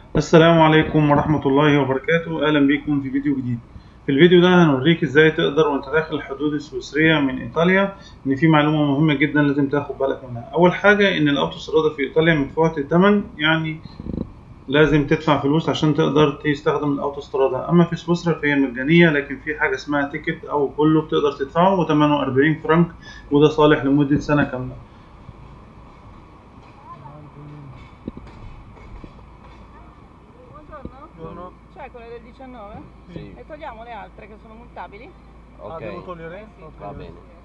السلام عليكم ورحمة الله وبركاته أهلا بكم في فيديو جديد في الفيديو ده هنوريك ازاي تقدر وانت داخل الحدود السويسرية من ايطاليا ان في معلومة مهمة جدا لازم تاخد بالك منها اول حاجة ان الاوتوسترادة في ايطاليا مدفوعة الثمن يعني لازم تدفع فلوس عشان تقدر تستخدم الاوتوسترادة اما في سويسرا فهي مجانية لكن في حاجة اسمها تيكت او كله بتقدر تدفعه وثمنه 40 فرنك وده صالح لمدة سنة كاملة Buongiorno. Buongiorno. C'è quelle del 19? Sì. E togliamo le altre che sono multabili? Ok, Ah, devo togliere? Sì. Ok. va bene.